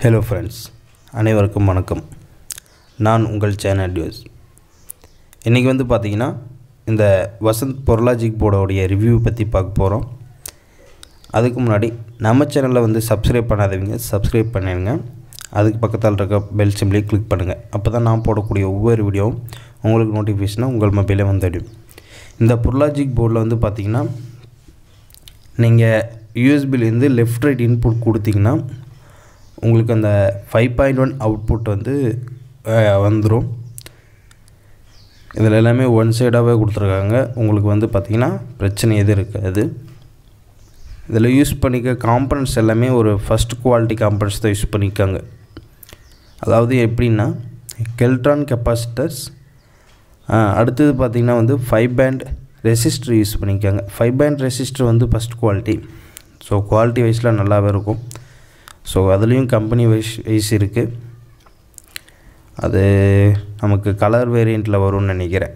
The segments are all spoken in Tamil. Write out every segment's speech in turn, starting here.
ஹலோ ஃப்ரெண்ட்ஸ் அனைவருக்கும் வணக்கம் நான் உங்கள் சேனல் டியூஸ் இன்றைக்கி வந்து பார்த்திங்கன்னா இந்த வசந்த் பொருளாஜிக் போர்டோடைய ரிவ்யூ பற்றி பார்க்க போகிறோம் அதுக்கு முன்னாடி நம்ம சேனலில் வந்து சப்ஸ்கிரைப் பண்ணாதவங்க சப்ஸ்கிரைப் பண்ணிடுங்க அதுக்கு பக்கத்தில் இருக்க பெல் சிம்லேயே கிளிக் பண்ணுங்கள் அப்போ தான் நான் போடக்கூடிய ஒவ்வொரு வீடியோவும் உங்களுக்கு நோட்டிஃபிகேஷனாக உங்கள் மொபைலே வந்துடும் இந்த பொருளாஜிக் போர்டில் வந்து பார்த்திங்கன்னா நீங்கள் யூஎஸ்பிலேருந்து லெஃப்ட் ரைட் இன்புட் கொடுத்தீங்கன்னா உங்களுக்கு அந்த ஃபைவ் பாயிண்ட் ஒன் அவுட்புட் வந்து வந்துடும் இதில் எல்லாமே ஒன் சைடாகவே கொடுத்துருக்காங்க உங்களுக்கு வந்து பார்த்திங்கன்னா பிரச்சனை எதுவும் இருக்காது இதில் யூஸ் பண்ணிக்க காம்பனன்ட்ஸ் எல்லாமே ஒரு ஃபஸ்ட் குவாலிட்டி காம்பனன்ட்ஸ் தான் யூஸ் பண்ணியிருக்காங்க அதாவது எப்படின்னா கெல்ட்ரான் கெப்பாசிட்டர்ஸ் அடுத்தது பார்த்திங்கன்னா வந்து ஃபைவ் பேண்ட் ரெசிஸ்டர் யூஸ் பண்ணியிருக்காங்க ஃபைவ் பேண்ட் ரெசிஸ்டர் வந்து ஃபஸ்ட் குவாலிட்டி ஸோ குவாலிட்டி வைஸில் நல்லாவே இருக்கும் ஸோ அதுலேயும் கம்பெனி வைஸ் வைஸ் இருக்குது அது நமக்கு கலர் வேரியண்ட்டில் வரும்னு நினைக்கிறேன்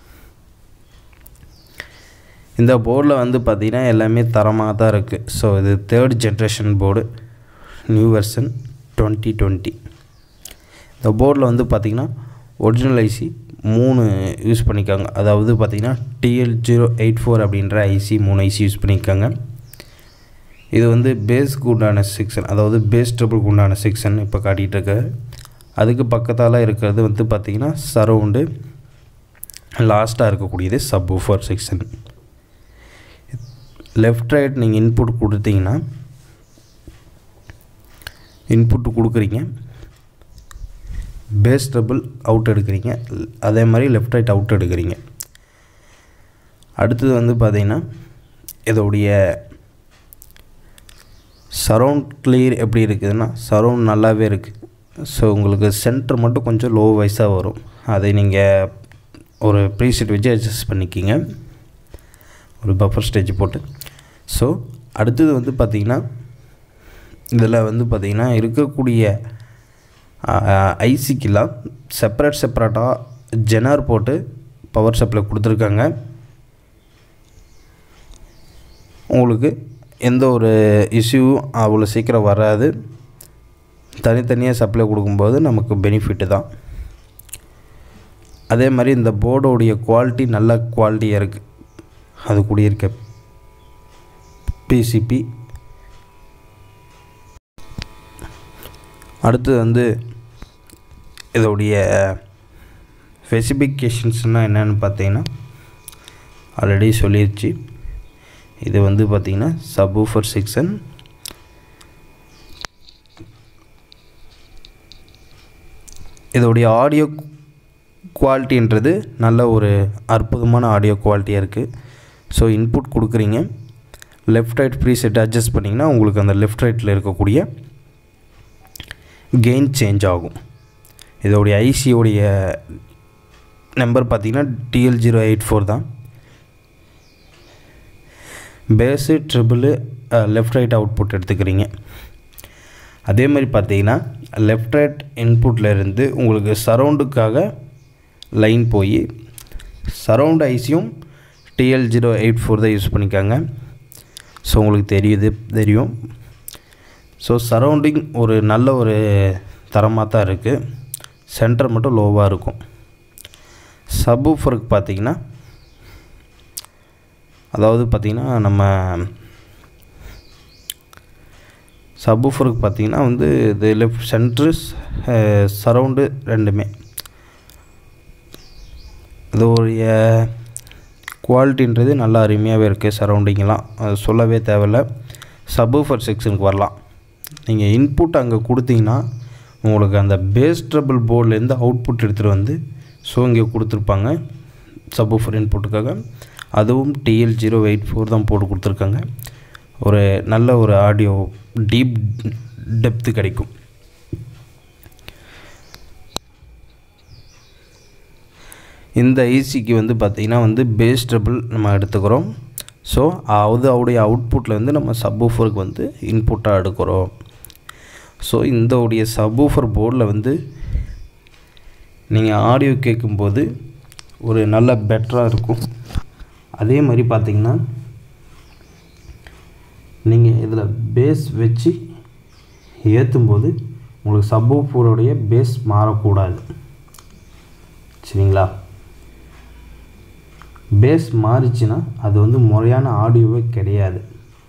இந்த போர்டில் வந்து பார்த்திங்கன்னா எல்லாமே தரமாக தான் இருக்குது ஸோ இது third generation board new version twenty twenty இந்த போர்டில் வந்து பார்த்திங்கன்னா ஒரிஜினல் ஐசி மூணு யூஸ் பண்ணியிருக்காங்க அதாவது பார்த்திங்கன்னா டிஎல் ஜீரோ எயிட் ஃபோர் அப்படின்ற ஐசி மூணு ஐசி யூஸ் பண்ணியிருக்காங்க இது வந்து பேஸ்க்கு உண்டான செக்ஷன் அதாவது பேஸ் ட்ரிபிளுக்கு உண்டான செக்ஷன் இப்போ காட்டிகிட்டு இருக்க அதுக்கு பக்கத்தால் இருக்கிறது வந்து பார்த்திங்கன்னா சரவுண்டு லாஸ்ட்டாக இருக்கக்கூடியது subwoofer section left right நீங்கள் இன்புட் கொடுத்தீங்கன்னா இன்புட் கொடுக்குறீங்க பேஸ் ட்ரிபிள் அவுட் எடுக்கிறீங்க அதே மாதிரி லெஃப்ட் ரைட் அவுட் எடுக்கிறீங்க அடுத்தது வந்து பார்த்திங்கன்னா இதோடைய சரவுண்ட் கிளியர் எப்படி இருக்குதுன்னா சரவுண்ட் நல்லாவே இருக்குது ஸோ உங்களுக்கு சென்டர் மட்டும் கொஞ்சம் லோ வைஸாக வரும் அதை நீங்கள் ஒரு ப்ரீசெட் வச்சு அட்ஜஸ்ட் பண்ணிக்கிங்க ஒரு பஃபர் ஸ்டேஜ் போட்டு ஸோ அடுத்தது வந்து பார்த்திங்கன்னா இதில் வந்து பார்த்திங்கன்னா இருக்கக்கூடிய ஐசிக்கெலாம் செப்பரேட் செப்பரேட்டாக ஜெனார் போட்டு பவர் சப்ளை கொடுத்துருக்காங்க உங்களுக்கு எந்த ஒரு இஷ்யூவும் அவ்வளோ சீக்கிரம் வராது தனித்தனியாக சப்ளை கொடுக்கும்போது நமக்கு பெனிஃபிட்டு தான் அதே மாதிரி இந்த போர்டோடைய குவாலிட்டி நல்ல குவாலிட்டியாக இருக்குது அது கூடிய இருக்க பிசிபி அடுத்தது வந்து இதோடைய ஸ்பெசிஃபிகேஷன்ஸ்னால் என்னென்னு பார்த்தீங்கன்னா ஆல்ரெடி சொல்லிடுச்சு இது வந்து பார்த்திங்கன்னா சப்வூஃபர் செக்ஷன் இதோடைய ஆடியோ குவாலிட்டின்றது நல்ல ஒரு அற்புதமான ஆடியோ குவாலிட்டியாக இருக்குது ஸோ இன்புட் கொடுக்குறீங்க left right preset adjust பண்ணிங்கன்னா உங்களுக்கு அந்த லெஃப்ட் ரைட்டில் இருக்கக்கூடிய கெயின் சேஞ்ச் ஆகும் இதோடைய ஐசியோடைய நம்பர் பார்த்திங்கன்னா டிஎல் ஜீரோ எயிட் ஃபோர் தான் bass treble left right output எடுத்துக்கிறீங்க அதே மாதிரி பார்த்தீங்கன்னா லெஃப்ட் ரைட் இன்புட்டில் இருந்து உங்களுக்கு சரவுண்டுக்காக லைன் போய் சரவுண்ட் ஐசியும் டிஎல் ஜீரோ எயிட் ஃபோர் தான் யூஸ் பண்ணிக்காங்க ஸோ உங்களுக்கு தெரியுது தெரியும் ஸோ சரௌண்டிங் ஒரு நல்ல ஒரு தரமாக தான் இருக்குது சென்டர் மட்டும் லோவாக இருக்கும் சப்வூஃபருக்கு பார்த்தீங்கன்னா அதாவது பார்த்திங்கன்னா நம்ம சப்வூஃபருக்கு பார்த்திங்கன்னா வந்து இது லெஃப்ட் சென்ட்ரு சரவுண்டு ரெண்டுமே இதோடைய குவாலிட்டின்றது நல்லா அருமையாகவே இருக்குது சரௌண்டிங்கெலாம் அது சொல்லவே தேவையில்ல சப்வூஃபர் செக்ஷனுக்கு வரலாம் நீங்கள் இன்புட் அங்கே கொடுத்தீங்கன்னா உங்களுக்கு அந்த பேஸ் ட்ரபிள் போர்ட்லேருந்து அவுட்புட் எடுத்துகிட்டு வந்து ஸோ இங்கே கொடுத்துருப்பாங்க சப்வூஃபர் இன்புட்டுக்காக அதுவும் டிஎல் ஜீரோ எயிட் ஃபோர் தான் போட்டு கொடுத்துருக்காங்க ஒரு நல்ல ஒரு ஆடியோ டீப் டெப்த்து கிடைக்கும் இந்த ஐசிக்கு வந்து பார்த்திங்கன்னா வந்து பேஸ் ட்ரபிள் நம்ம எடுத்துக்கிறோம் ஸோ அது அவருடைய அவுட்புட்டில் வந்து நம்ம சப்வூஃபருக்கு வந்து இன்புட்டாக எடுக்கிறோம் ஸோ இந்த உடைய சப்வூஃபர் போர்டில் வந்து நீங்கள் ஆடியோ கேட்கும்போது ஒரு நல்ல பெட்டராக இருக்கும் அதே மாதிரி பார்த்திங்கன்னா நீங்கள் இதில் பேஸ் வச்சு ஏற்றும்போது உங்களுக்கு சப்வூஃபருடைய பேஸ் மாறக்கூடாது சரிங்களா பேஸ் மாறிச்சுன்னா அது வந்து முறையான ஆடியோவே கிடையாது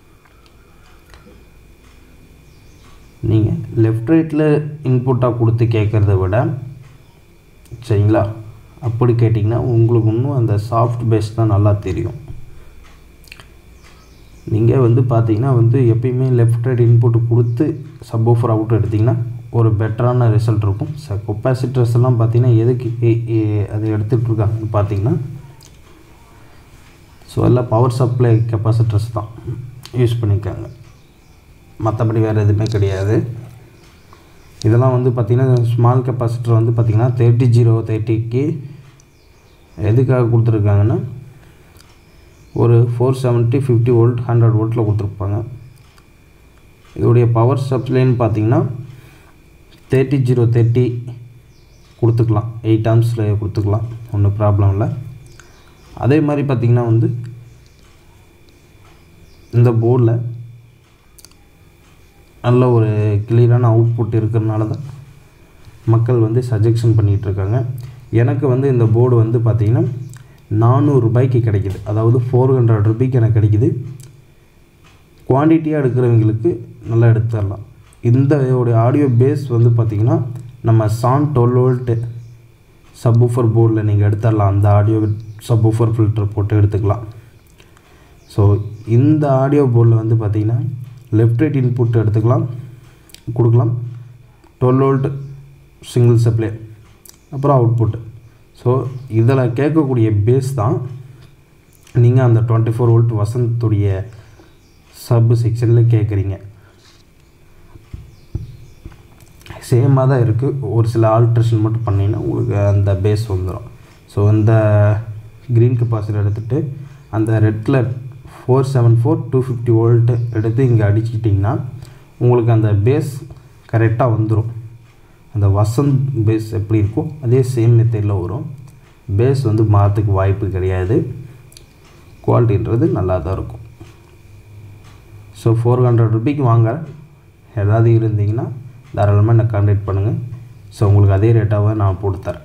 நீங்கள் லெஃப்ட் ரைட்டில் இன்புட்டாக கொடுத்து கேட்குறத விட சரிங்களா அப்படி கேட்டிங்கன்னா உங்களுக்கு இன்னும் அந்த சாஃப்ட் பேஸ் தான் நல்லா தெரியும் நீங்கள் வந்து பார்த்தீங்கன்னா வந்து எப்பயுமே லெஃப்ட் ரைட் இன்புட் கொடுத்து சப்வூஃபர் அவுட் எடுத்திங்கன்னா ஒரு பெட்டரான ரிசல்ட் இருக்கும் ச கொப்பாசிட்டர்ஸ் எல்லாம் பார்த்தீங்கன்னா எதுக்கு எ- எ- அதை எடுத்துகிட்டு இருக்காங்கன்னு பார்த்தீங்கன்னா ஸோ எல்லாம் பவர் சப்ளை கெப்பாசிட்டர்ஸ் தான் யூஸ் பண்ணியிருக்காங்க மற்றபடி வேறு எதுவுமே கிடையாது இதெல்லாம் வந்து பார்த்திங்கன்னா ஸ்மால் கெப்பாசிட்டர் வந்து பார்த்திங்கன்னா தேர்ட்டி ஜீரோ தேர்ட்டிக்கு எதுக்காக கொடுத்துருக்காங்கன்னா ஒரு four seventy fifty volt hundred வோல்ட்டில் கொடுத்துருப்பாங்க இதோடைய பவர் சப்ளைன்னு பார்த்தீங்கன்னா தேர்ட்டி ஜீரோ தேர்ட்டி கொடுத்துக்கலாம் எயிட் ஆம்ஸில் கொடுத்துக்கலாம் ஒன்றும் ப்ராப்ளம் இல்லை அதே மாதிரி பார்த்திங்கன்னா வந்து இந்த போர்டில் நல்ல ஒரு கிளியரான அவுட்புட் இருக்கிறனால தான் மக்கள் வந்து சஜெக்ஷன் பண்ணிகிட்டு இருக்காங்க எனக்கு வந்து இந்த போர்டு வந்து பார்த்திங்கன்னா நானூறுரூபாய்க்கு கிடைக்கிது அதாவது ஃபோர் ஹண்ட்ரட் ருபீக்கு எனக்கு கிடைக்கிது குவான்டிட்டியாக எடுக்கிறவங்களுக்கு நல்லா எடுத்துடலாம் இந்த இதோடைய ஆடியோ பேஸ் வந்து பார்த்திங்கன்னா நம்ம சான் டுவெல் வோல்ட்டு சப்வூஃபர் போர்டில் நீங்கள் எடுத்துடலாம் அந்த ஆடியோ சப்வூஃபர் ஃபில்டர் போட்டு எடுத்துக்கலாம் ஸோ இந்த ஆடியோ போர்டில் வந்து பார்த்திங்கன்னா லெஃப்ட் ரைட் இன்புட் எடுத்துக்கலாம் கொடுக்கலாம் டுவெல் வோல்ட் சிங்கிள் சப்ளை அப்புறம் அவுட்புட் ஸோ இதில் கேட்கக்கூடிய பேஸ் தான் நீங்கள் அந்த டுவெண்ட்டி ஃபோர் வோல்ட் வசந்தத்துடைய சப் செக்ஷனில் கேட்குறீங்க சேமாக தான் இருக்குது ஒரு சில ஆல்ட்ரேஷன் மட்டும் பண்ணிங்கன்னா உங்களுக்கு அந்த பேஸ் வந்துடும் ஸோ இந்த க்ரீன் கெப்பாசிட்டர் எடுத்துகிட்டு அந்த red colour four seven four two fifty volt எடுத்து இங்கே அடிச்சிக்கிட்டிங்கன்னா உங்களுக்கு அந்த பேஸ் கரெக்டாக வந்துடும் அந்த வசந்த் பேஸ் எப்படி இருக்கோ அதே சேம் மெத்தடில் வரும் பேஸ் வந்து மாறத்துக்கு வாய்ப்பு கிடையாது குவாலிட்டின்றது நல்லா தான் இருக்கும் ஸோ ஃபோர் ஹண்ட்ரட் ருபீக்கு வாங்க ஏதாவது இருந்தீங்கன்னா தாராளமாக என்னை கான்டாக்ட் பண்ணுங்கள் ஸோ உங்களுக்கு அதே ரேட்டாக நான் போட்டு தரேன்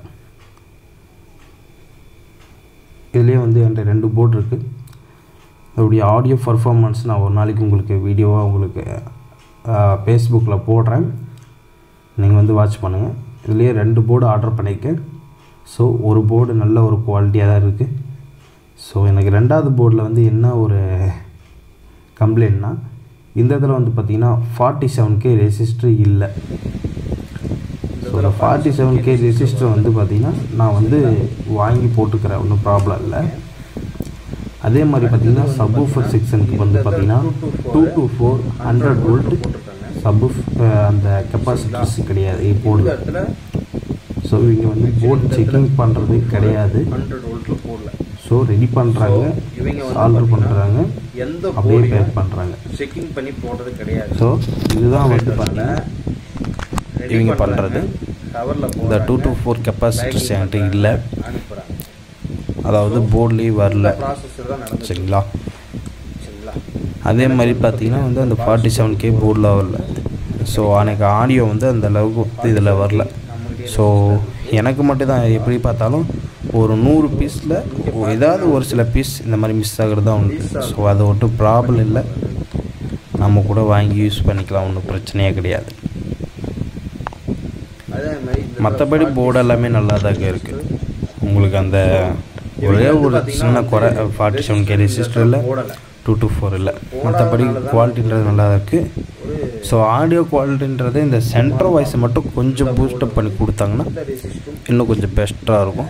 இதுலேயே வந்து என்கிட்ட ரெண்டு போர்டு இருக்குது அதோடைய ஆடியோ பர்ஃபார்மன்ஸ் நான் ஒரு நாளைக்கு உங்களுக்கு வீடியோவாக உங்களுக்கு ஃபேஸ்புக்கில் போடுறேன் நீங்கள் வந்து வாட்ச் பண்ணுங்கள் இதுலேயே ரெண்டு போர்டு ஆர்டர் பண்ணியிருக்கேன் ஸோ ஒரு போர்டு நல்ல ஒரு குவாலிட்டியாக தான் இருக்குது ஸோ எனக்கு ரெண்டாவது போர்டில் வந்து என்ன ஒரு கம்ப்ளைண்ட்னா இந்த இதில் வந்து பார்த்திங்கன்னா ஃபார்ட்டி செவன் கே ரெசிஸ்டர் இல்லை ஸோ இந்த ஃபார்ட்டி செவன் கே ரெசிஸ்டர் வந்து பார்த்திங்கன்னா நான் வந்து வாங்கி போட்டுக்கிறேன் ஒன்றும் ப்ராப்ளம் இல்லை அதே மாதிரி பார்த்திங்கன்னா சப்வூஃபர் செக்ஷனுக்கு வந்து பார்த்திங்கன்னா two two four hundred volt சப்வூஃப் அந்த கெப்பாசிட்டர்ஸ் கிடையாது போர்டு இடத்துல ஸோ இவங்க வந்து போர்டு செக்கிங் பண்ணுறது கிடையாது ஹண்ட்ரட் வோல்ட்ல போடல ஸோ ரெடி பண்ணுறாங்க இவங்க வந்து ஆல்ட்ரு பண்ணுறாங்க எந்த அப்படியே போர்டையும் பேக் பண்ணுறாங்க செக்கிங் பண்ணி போடுறது கிடையாது ஸோ இதுதான் வந்து பார்த்தீங்கன்னா Ready இவங்க பண்றாங்க. பண்ணுறது கவர்ல இந்த டூ போடுறாங்க. டு ஃபோர் கெப்பாசிட்டர்ஸ் Packing என்கிட்ட பண்றாங்க. இல்லை அனுப்புறாங்க அதாவது போர்ட்லேயும் வரல ப்ராசஸர் தான் நடந்துச்சு சரிங்களா சரிங்களா அதே மாதிரி பார்த்தீங்கன்னா வந்து அந்த ஃபார்ட்டி செவன் கே போர்டில் வரல ஸோ எனக்கு ஆடியோ வந்து அந்த அளவுக்கு ஒத்து இதில் வரல ஸோ எனக்கு மட்டும் தான் எப்படி பார்த்தாலும் ஒரு நூறு பீஸில் ஏதாவது ஒரு சில பீஸ் இந்த மாதிரி மிஸ் ஆகிறது தான் உண்டு ஸோ அது ஒன்றும் ப்ராப்ளம் இல்லை நம்ம கூட வாங்கி யூஸ் பண்ணிக்கலாம் ஒன்றும் பிரச்சனையே கிடையாது அதே மாதிரி இந்த மற்றபடி போர்டு எல்லாமே நல்லா தாங்க இருக்குது உங்களுக்கு அந்த ஒரே ஒரு சின்ன குறை ஃபார்ட்டி செவன் கே ரெசிஸ்டரில் போடல டூ டு ஃபோர் இல்லை மற்றபடி குவாலிட்டின்றது நல்லா தான் இருக்குது ஸோ ஆடியோ குவாலிட்டின்றது இந்த சென்டர் வாய்ஸை மட்டும் கொஞ்சம் பூஸ்டப் பண்ணி கொடுத்தாங்கன்னா இந்த ரெசிஸ்டும் இன்னும் கொஞ்சம் பெஸ்ட்டாக இருக்கும்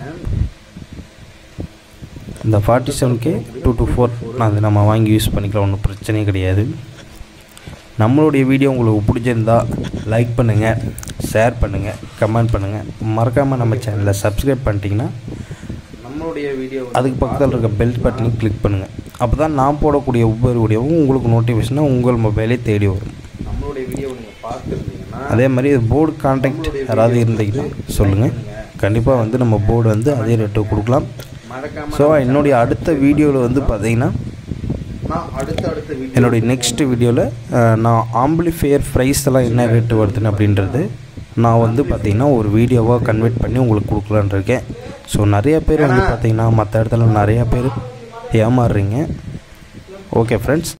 இந்த forty seven K two two four அது நம்ம வாங்கி யூஸ் பண்ணிக்கலாம் ஒன்றும் பிரச்சனையே கிடையாது நம்மளுடைய வீடியோ உங்களுக்கு பிடிச்சிருந்தா லைக் பண்ணுங்கள் ஷேர் பண்ணுங்கள் கமெண்ட் பண்ணுங்கள் மறக்காமல் நம்ம சேனலை சப்ஸ்கிரைப் பண்ணிட்டீங்கன்னா நம்மளுடைய வீடியோ அதுக்கு பக்கத்தில் இருக்க பெல் பட்டனையும் கிளிக் பண்ணுங்கள் அப்போ தான் நான் போடக்கூடிய ஒவ்வொரு வீடியோவும் உங்களுக்கு நோட்டிஃபிகேஷனாக உங்கள் மொபைலே தேடி வரும் நம்மளுடைய வீடியோ நீங்கள் பார்த்துருந்தீங்கன்னா அதே மாதிரி போர்டு கான்டாக்ட் யாராவது இருந்தீங்கன்னா சொல்லுங்கள் கண்டிப்பாக வந்து நம்ம போர்டு வந்து அதே ரேட்டு கொடுக்கலாம் மறக்காம ஸோ என்னுடைய அடுத்த வீடியோவில் வந்து பார்த்தீங்கன்னா நான் அடுத்த அடுத்த வீடியோ என்னுடைய நெக்ஸ்ட் வீடியோவில் நான் ஆம்பிளிஃபையர் ப்ரைஸ் எல்லாம் என்ன ரேட்டு வருதுன்னு அப்படின்றது நான் வந்து பார்த்திங்கன்னா ஒரு வீடியோவாக கன்வெர்ட் பண்ணி உங்களுக்கு கொடுக்கலான்னு இருக்கேன் ஸோ நிறைய பேர் வந்து பார்த்திங்கன்னா மற்ற இடத்துல நிறையா பேர் ஏமாறுறீங்க ஓகே ஃப்ரெண்ட்ஸ்